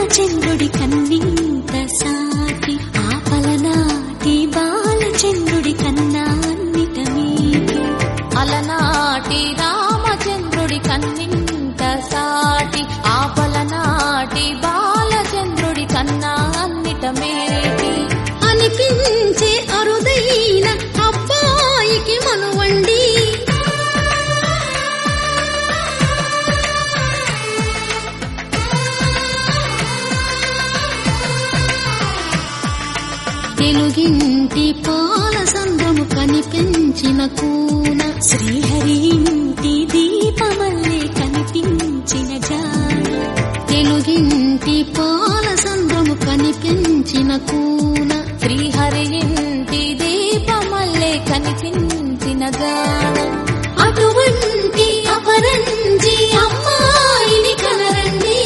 రామచంద్రుడి కన్నింత సాటి ఆపలనాటి బాలచంద్రుడి కన్నా అన్నిట మీటి అలనాటి రామచంద్రుడి కన్నింత సాటి ఆపలనాటి బాలచంద్రుడి కన్నా అన్నిట మేటి అనిపించే అరుదైన అబ్బాయికి మనువండి తెలుగింటి పాల సంద్రము కనిపించిన కూన శ్రీహరి ఇంటి దీపమల్లే కనిపించిన జాన తెలుగింటి పాల సంద్రము కనిపించిన కూన శ్రీహరి ఇంటి దీపమల్లే కనిపించిన గానం అటువంటి అపరంజి అమ్మాయిని కనరండి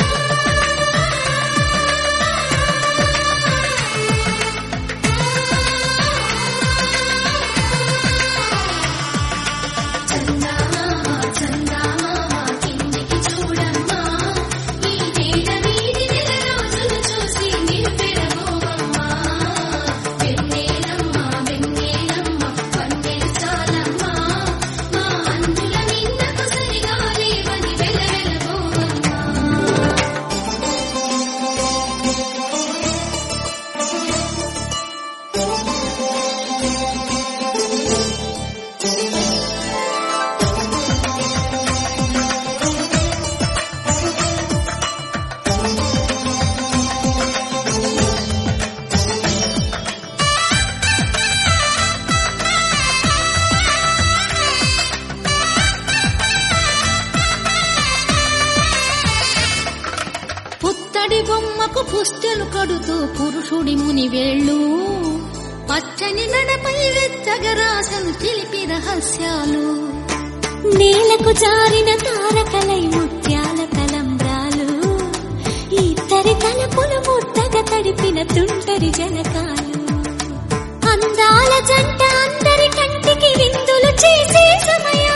పుత్తడి బొమ్మకు పుస్తెలు కడుతూ పురుషుడి ముని వేళ్ళు పచ్చని నడపై వెచ్చగరాసలు చిలిపి రహస్యాలు నేలకు జారిన తారకలై ముత్యాల తలంబ్రాలు ఇద్దరి తలపులు ముద్దగా తడిపిన తుంటరి జనకాలు అందాల జంట అందరి కంటికి విందులు చేసే సమయాన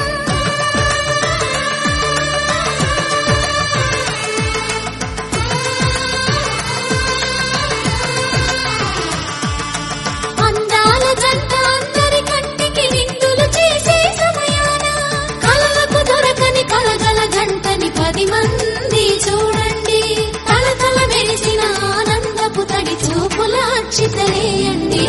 అందాల జంట అందరి కంటికి విందులు చేసే సమయాన కలలకు దొరకని కలగల గంటని పది మంది చూడండి కలకల మెరిసిన ఆనందపు తడి చూపుల అచ్చితలేయండి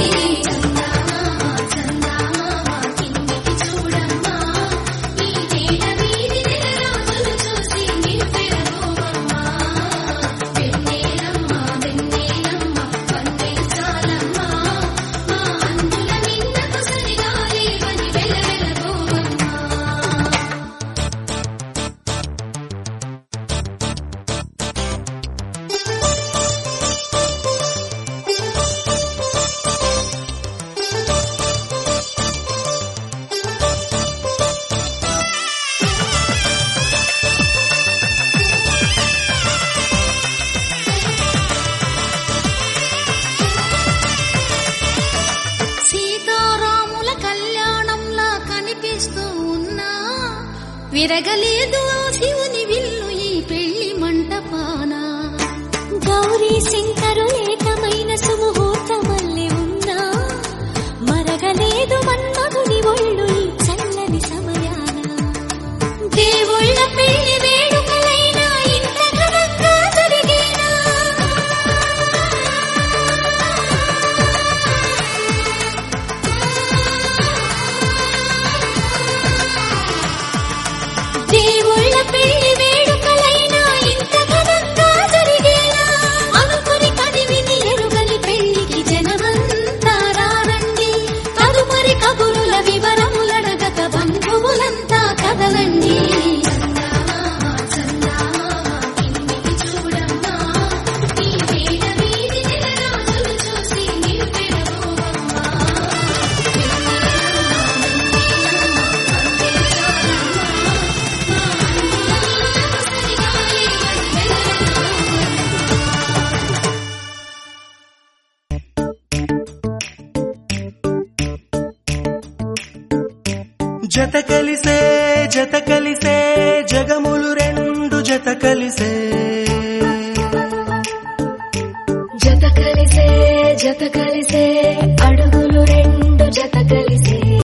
సీతారాముల కళ్యాణంలా కనిపిస్తూ ఉన్నా విరగలేదు ఆ శివుని విల్లు ఈ పెళ్లి మంటపాన గౌరీ శంకరు ఏకమైన సుముహూర్తమల్లె ఉన్నా మరగలేదు మన్మధుని ఒళ్ళు ఈ చల్లని సమయాన దేవుళ్ళ పెళ్లి వేడుకలైనా ఇంత ఘనంగా జరిగేనా దేవుళ్ళ పెళ్లి వేడుకలైనా ఇంత ఘనంగా జరిగేనా అనుకుని కదివిని ఎరుగని పెళ్లికి జనమంతా రారండి తదుపరి కబురుల వివరములడగక బంధువులంతా కదలండి జత కలిసే జత కలిసే జగములు రెండు జత కలిసే కలిసే జత కలిసే అడుగులు రెండు జత కలిసే